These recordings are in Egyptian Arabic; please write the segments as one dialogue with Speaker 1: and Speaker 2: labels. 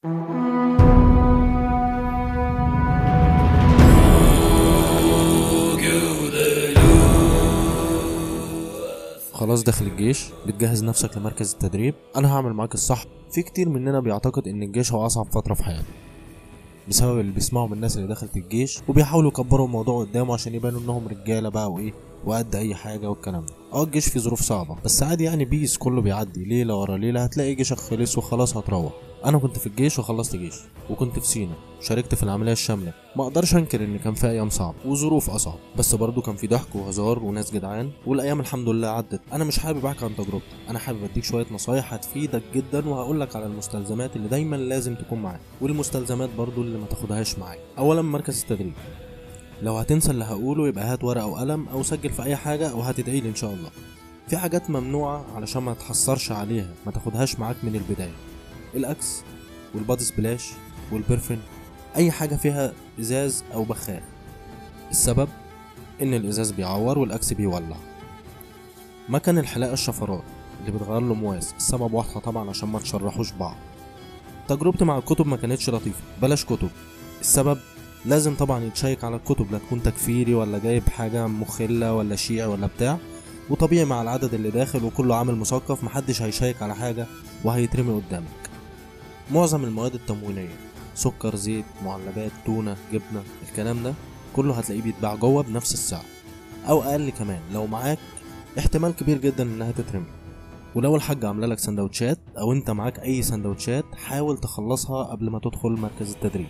Speaker 1: خلاص داخل الجيش بتجهز نفسك لمركز التدريب انا هعمل معاك الصح في كتير مننا بيعتقد ان الجيش هو اصعب فتره في حياته بسبب اللي بيسمعوا من الناس اللي دخلت الجيش وبيحاولوا يكبروا الموضوع قدامه عشان يبانوا انهم رجاله بقى وايه وقد اي حاجه والكلام ده اه الجيش فيه ظروف صعبه بس عادي يعني بيس كله بيعدي ليله ورا ليله هتلاقي جيشك خلص وخلاص هتروح انا كنت في الجيش وخلصت جيش وكنت في سينا شاركت في العمليه الشامله ما اقدرش انكر ان كان في ايام صعبه وظروف اصعب بس برضه كان في ضحك وهزار وناس جدعان والايام الحمد لله عدت انا مش حابب احكي عن تجربتي انا حابب اديك شويه نصايح هتفيدك جدا وهقول لك على المستلزمات اللي دايما لازم تكون معاك والمستلزمات برضه اللي ما تاخدهاش معاك اولا مركز التدريب لو هتنسى اللي هقوله يبقى هات ورقه وقلم او سجل في اي حاجه وهتدعي لي ان شاء الله في حاجات ممنوعه علشان ما تحصرش عليها ما تاخدهاش معاك من البدايه الاكس والبادي سبلاش والبرفن اي حاجه فيها ازاز او بخار السبب ان الازاز بيعور والاكس بيولع مكن الحلاقه الشفرات اللي بتغير له مواس السبب واضحه طبعا عشان ما تشرحوش بعض تجربتي مع الكتب ما كانتش لطيفه بلاش كتب السبب لازم طبعا يتشيك على الكتب لا تكون تكفيري ولا جايب حاجه مخله ولا شيعي ولا بتاع وطبيعي مع العدد اللي داخل وكله عامل مثقف محدش هيشيك على حاجه وهيترمي قدامك معظم المواد التموينية سكر زيت معلبات تونة جبنة الكلام ده كله هتلاقيه بيتباع جوه بنفس السعر أو أقل كمان لو معاك احتمال كبير جدا إنها تترمي ولو الحاجة عاملة لك سندوتشات أو أنت معاك أي سندوتشات حاول تخلصها قبل ما تدخل مركز التدريب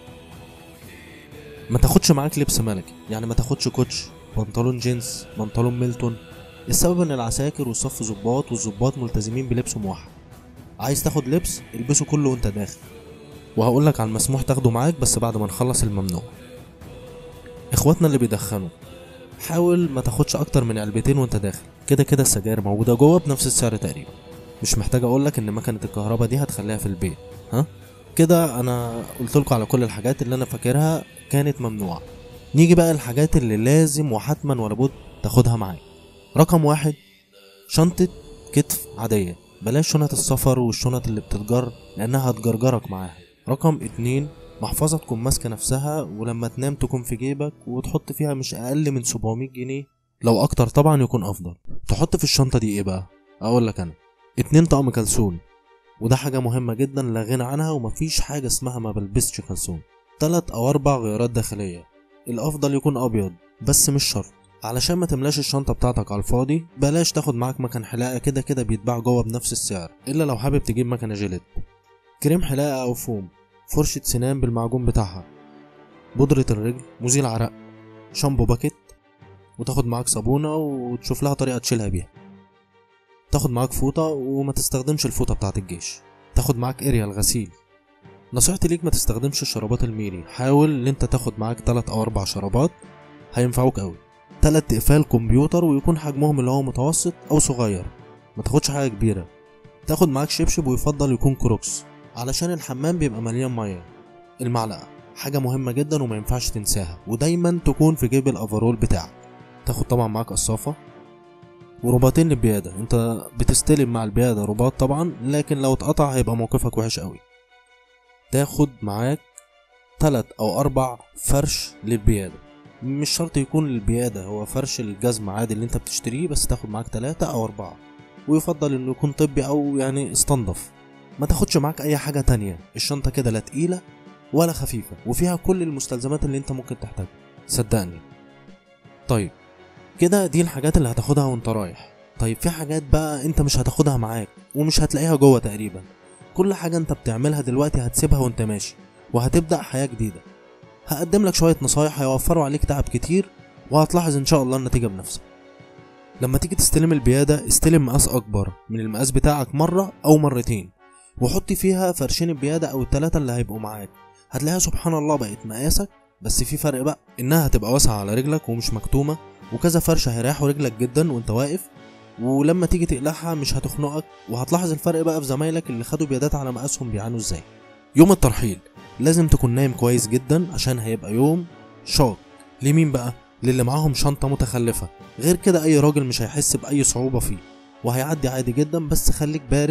Speaker 1: ما تاخدش معاك لبس ملكي يعني ما تاخدش كوتش بنطلون جينز بنطلون ميلتون السبب ان العساكر والصف ظباط والظباط ملتزمين بلبس موحد عايز تاخد لبس البسه كله وانت داخل وهقول لك على المسموح تاخده معاك بس بعد ما نخلص الممنوع اخواتنا اللي بيدخنوا حاول ما تاخدش اكتر من علبتين وانت داخل كده كده السجاير موجوده جوه بنفس السعر تقريبا مش محتاج اقول لك ان مكنه الكهرباء دي هتخليها في البيت ها كده انا قلت لكم على كل الحاجات اللي انا فاكرها كانت ممنوعه نيجي بقى الحاجات اللي لازم وحتما ولا بد تاخدها معاك رقم واحد شنطه كتف عاديه بلاش شنط السفر والشنط اللي بتتجر لانها هتجرجرك معاها رقم اتنين محفظة تكون ماسكة نفسها ولما تنام تكون في جيبك وتحط فيها مش أقل من 700 جنيه لو أكتر طبعا يكون أفضل تحط في الشنطة دي إيه بقى؟ أقول لك أنا اتنين طقم كلسون وده حاجة مهمة جدا لا غنى عنها ومفيش حاجة اسمها ما بلبسش كلسون تلات أو أربع غيارات داخلية الأفضل يكون أبيض بس مش شرط علشان ما تملاش الشنطة بتاعتك على الفاضي بلاش تاخد معاك مكان حلاقة كده كده بيتباع جوه بنفس السعر إلا لو حابب تجيب مكنة جيلت كريم حلاقة أو فوم فرشة سنان بالمعجون بتاعها بودرة الرجل مزيل عرق شامبو باكيت وتاخد معاك صابونة وتشوف لها طريقة تشيلها بيها تاخد معاك فوطة وما تستخدمش الفوطة بتاعت الجيش تاخد معاك اريال غسيل نصيحتي ليك ما تستخدمش الشرابات الميري حاول ان انت تاخد معاك تلات او اربع شرابات هينفعوك قوي تلات اقفال كمبيوتر ويكون حجمهم اللي هو متوسط او صغير ما تاخدش حاجه كبيره تاخد معاك شبشب ويفضل يكون كروكس علشان الحمام بيبقى مليان ميه المعلقه حاجه مهمه جدا وما ينفعش تنساها ودايما تكون في جيب الافرول بتاعك تاخد طبعا معاك قصافه ورباطين للبياده انت بتستلم مع البياده رباط طبعا لكن لو اتقطع هيبقى موقفك وحش قوي تاخد معاك تلات او اربع فرش للبياده مش شرط يكون للبيادة هو فرش الجزم عادي اللي انت بتشتريه بس تاخد معاك تلاتة او اربعة ويفضل انه يكون طبي او يعني استنضف ما تاخدش معاك اي حاجة تانية الشنطة كده لا تقيلة ولا خفيفة وفيها كل المستلزمات اللي انت ممكن تحتاجها صدقني طيب كده دي الحاجات اللي هتاخدها وانت رايح طيب في حاجات بقى انت مش هتاخدها معاك ومش هتلاقيها جوه تقريبا كل حاجة انت بتعملها دلوقتي هتسيبها وانت ماشي وهتبدأ حياة جديدة هقدم لك شوية نصايح هيوفروا عليك تعب كتير وهتلاحظ ان شاء الله النتيجة بنفسك لما تيجي تستلم البيادة استلم مقاس اكبر من المقاس بتاعك مرة او مرتين وحط فيها فرشين البيادة او التلاتة اللي هيبقوا معاك هتلاقيها سبحان الله بقت مقاسك بس في فرق بقى انها هتبقى واسعة على رجلك ومش مكتومة وكذا فرشة هيريحوا رجلك جدا وانت واقف ولما تيجي تقلعها مش هتخنقك وهتلاحظ الفرق بقى في زمايلك اللي خدوا بيادات على مقاسهم بيعانوا ازاي يوم الترحيل لازم تكون نايم كويس جدا عشان هيبقى يوم شاق لمين بقى للي معاهم شنطة متخلفة غير كده اي راجل مش هيحس بأي صعوبة فيه وهيعدي عادي جدا بس خليك بارد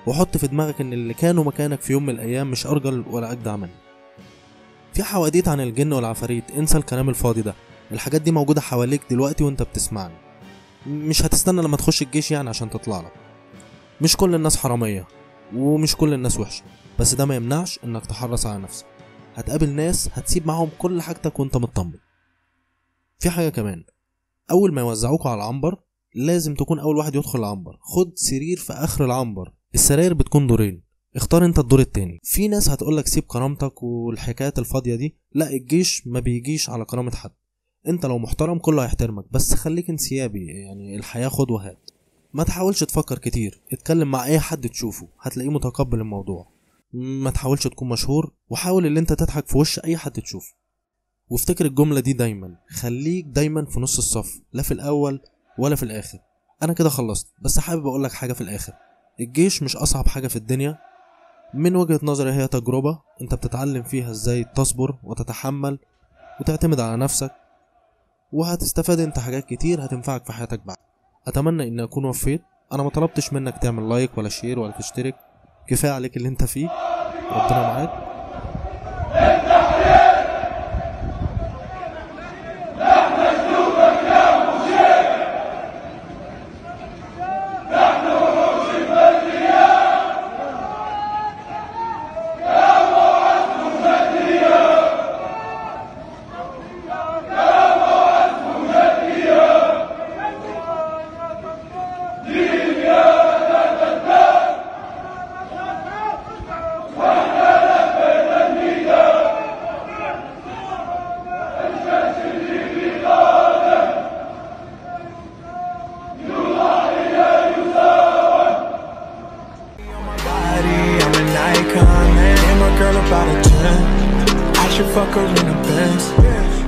Speaker 1: وحط في دماغك ان اللي كانوا مكانك في يوم من الايام مش ارجل ولا اجدع منك في حواديت عن الجن والعفاريت انسى الكلام الفاضي ده الحاجات دي موجودة حواليك دلوقتي وانت بتسمعني مش هتستنى لما تخش الجيش يعني عشان تطلع لك مش كل الناس حرامية ومش كل الناس وحشة بس ده ما يمنعش انك تحرص على نفسك هتقابل ناس هتسيب معاهم كل حاجتك وانت مطمن في حاجة كمان أول ما يوزعوكوا على العنبر لازم تكون أول واحد يدخل العنبر خد سرير في آخر العنبر السراير بتكون دورين اختار انت الدور التاني في ناس هتقولك سيب كرامتك والحكايات الفاضية دي لا الجيش ما بيجيش على كرامة حد انت لو محترم كله هيحترمك بس خليك انسيابي يعني الحياة خد وهات ما تحاولش تفكر كتير اتكلم مع اي حد تشوفه هتلاقيه متقبل الموضوع ما تحاولش تكون مشهور وحاول ان انت تضحك في وش اي حد تشوفه وافتكر الجملة دي دايما خليك دايما في نص الصف لا في الاول ولا في الاخر انا كده خلصت بس حابب اقولك حاجة في الاخر الجيش مش اصعب حاجة في الدنيا من وجهة نظري هي تجربة انت بتتعلم فيها ازاي تصبر وتتحمل وتعتمد على نفسك وهتستفاد انت حاجات كتير هتنفعك في حياتك بعد اتمنى اني اكون وفيت انا ما طلبتش منك تعمل لايك ولا شير ولا تشترك كفايه عليك اللي انت فيه ربنا معاك
Speaker 2: body, I'm an icon, man. And my girl about a 10. I should fuck her in the Benz.